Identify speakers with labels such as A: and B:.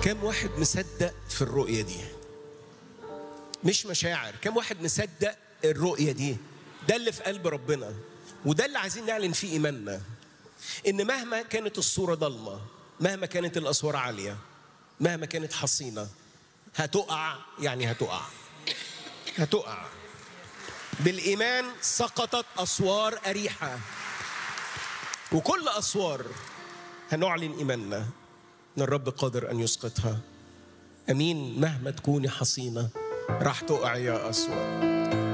A: كم واحد مصدق في الرؤية دي مش مشاعر كم واحد مصدق الرؤية دي ده اللي في قلب ربنا وده اللي عايزين نعلن فيه إيماننا إن مهما كانت الصورة ضلمة مهما كانت الأسوار عالية مهما كانت حصينة هتقع يعني هتقع هتقع بالإيمان سقطت أسوار أريحة وكل أسوار هنعلن إيماننا إن الرب قادر أن يسقطها أمين مهما تكوني حصينة راح تقع يا أسوار